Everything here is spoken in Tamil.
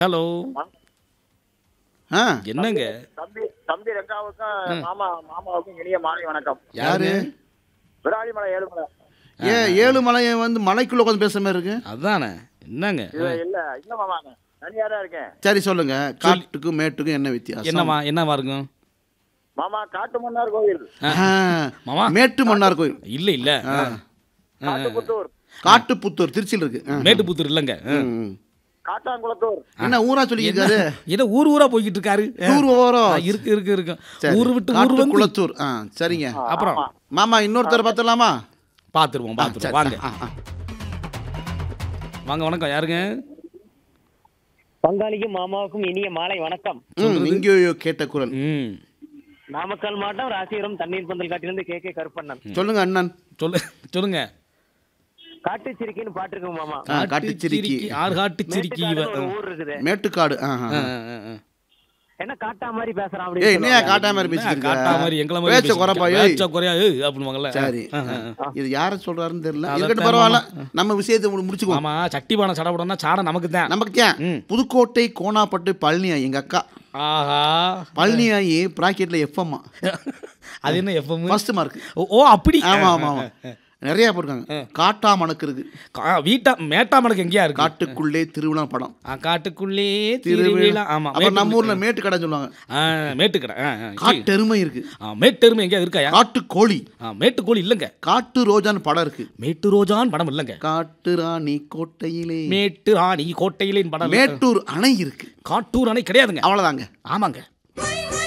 ஹலோ ஆ என்னங்க தம்பி தம்பி ரெண்டாவுக்கும் மாமா மாமாவுக்கும் இனிய மாலை வணக்கம் யாரு விராலிமலை ஏழுமலை ஏ ஏழு மலையை வந்து மலைக்குள்ள உட்காந்து பேசுற மாதிரி இருக்கு அதானே என்னங்க இது இல்ல இல்ல மாமா தனியா தான் இருக்கேன் சரி சொல்லுங்க காட்டுக்கும் மேட்டுக்கும் என்ன வித்தியாசம் என்னவா என்னவா இருக்கும் மாமா காட்டு மன்னார் கோயில் ஆ, மாமா மேட்டு மன்னார் கோயில் இல்ல இல்ல காட்டுப்புத்தூர் காட்டுப்புத்தூர் திருச்சியில் இருக்கு ஆ. மேட்டுப்புத்தூர் இல்லைங்க ம், ம். காட்டாங்குளத்தூர் என்ன ஊரா சொல்லியிருக்காரு ஏதோ ஊர் ஊரா போய்கிட்டு இருக்காரு ஊர் ஓரம் ஆ, இருக்கு இருக்கு இருக்கு சரி. ஊர் விட்டு ஊர் வந்து காட்டுக்குளத்தூர் ஆ சரிங்க அப்புறம் மாமா இன்னொருத்தர் பார்த்துடலாமா பாத்துருவோம் பாத்துருவோம் வாங்க ஆ, ஆ. வாங்க வணக்கம் யாருங்க பங்காளிக்கும் மாமாவுக்கும் இனிய மாலை வணக்கம் ம், எங்கேயோ கேட்ட குரல் ம் நாமக்கல் மாவட்டம் ராசிபுரம் தண்ணீர் பந்தல் காட்டிலிருந்து கே கே கருப்பண்ணன் சொல்லுங்க அண்ணன் சொல்லு சொல்லுங்க காட்டு சிரிக்கின்னு பாட்டு இருக்கு மாமா ஆ, காட்டுச்சிரிக்கி ஆறு காட்டு சிரிக்கி இவ மேட்டுக்காடுன்னு ஒரு ஊர் இருக்குது மேட்டுக்காடு ஆ, ஆ, ஆ, ஆ. ஆ, ஆ. என்ன காட்டா மாதிரி பேசுறான் ஏய் அப்படின்னு என்னையா சொல்லுவாங்க. காட்டா மாதிரி என்ன பேசிட்டு காட்டா மாதிரி இருக்க எங்களை மாதிரி பேச்ச பேசிட்டு குறைப்பா இருக்க. ஏய் பேச்ச குறையா ஏய் அப்படின்னுவாங்கல்ல சரி ஆ, ஆ, ஆ. இது யார சொல்றாருன்னு தெரியல அதைத்தான் இருக்கட்டும் பரவாயில்ல நம்ம விஷயத்தை முடி- முடிச்சுக்குவோம் ஆமா சட்டிபானம் சடபடம்னா சாடம் நமக்கு தான் நமக்கு ஏன் ம். புதுக்கோட்டை கோணாப்பட்டு பழனி எங்க அக்கா ஆஹா பழனி ஆகி ப்ராக்கெட்ல எஃப்எம் அது என்ன எஃப்எம் ஃபர்ஸ்ட் மார்க் ஓ அப்படி ஆமா ஆமா ஆமா நிறைய போட்டிருக்காங்க காட்டா மணக்கு இருக்கு கா- வீட்டா மேட்டாமனுக்கு எங்கேயா இருக்கு காட்டுக்குள்ளே திருவிழா படம் ஆ, காட்டுக்குள்ளே திருவிழா ஆமா அப்புறம் நம்ம ஊர்ல மேட்டு கடை சொல்லுவாங்க ஆ, மேட்டுக்கடை ஆ, ஆ, சரி. காட்டெருமை இருக்கு ஆ, மேட்டெருமை எங்கேயா இருக்காயா காட்டு கோழி ஆ, மேட்டுக்கோழி இல்லைங்க காட்டு ரோஜான்னு படம் இருக்கு மேட்டு ரோஜான் படம் இல்லைங்க காட்டு ராணி கோட்டையிலே மேட்டு ராணி கோட்டையிலேன்னு படம் இல்ல. மேட்டூர் அணை இருக்கு காட்டூர் அணை கிடையாதுங்க அவ்வளவுதாங்க ஆமாங்க